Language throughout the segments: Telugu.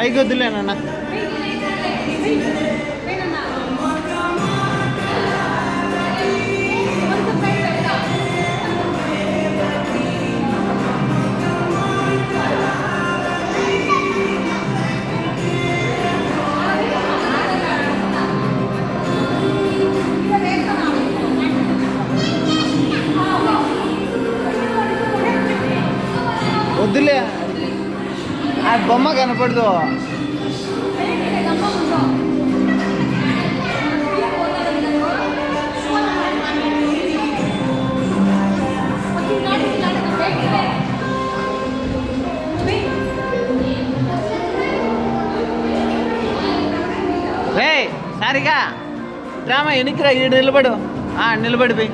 పైకి వద్దులేనన్నా వద్దులే ఆ బొమ్మ కనపడదు రే సారిగా డ్రామా ఎనికిరా ఈడు నిలబడు ఆ, నిలబడిపోయి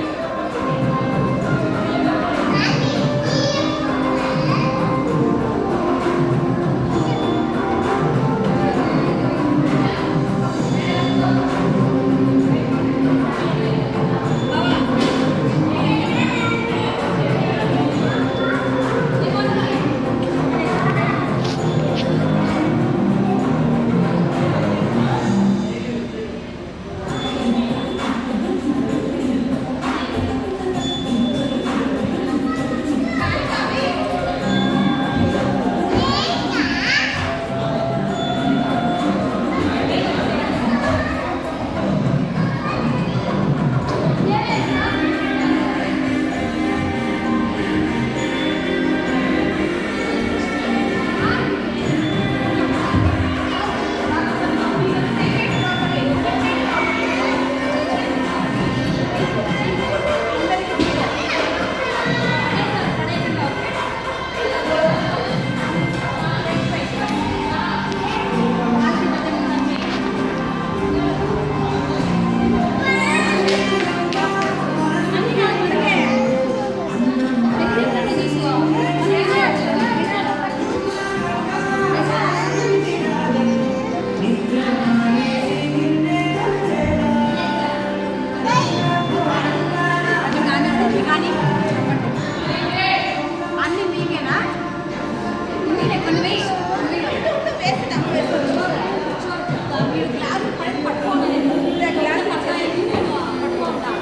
అన్ని మీకేనా మీరే కొన్ని వేయి వేసి తక్కువ వేసుకోవచ్చు మీరు గ్లాస్ పడి పట్టుకోండి గ్లాస్ పట్టుకోండి పట్టుకుంటా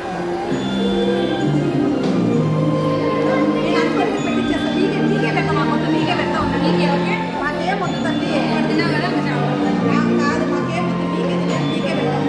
నేను అనుకోండి పెట్టించేస్తా మీకే మీకే పెట్టమా మొత్తం మీకే పెడతా ఉంటా మీకే ఓకే మాకేం వద్దు తల్లి తిన్నావు కదా కాదు మాకేం వద్దు మీకే తినే మీకే పెడతాం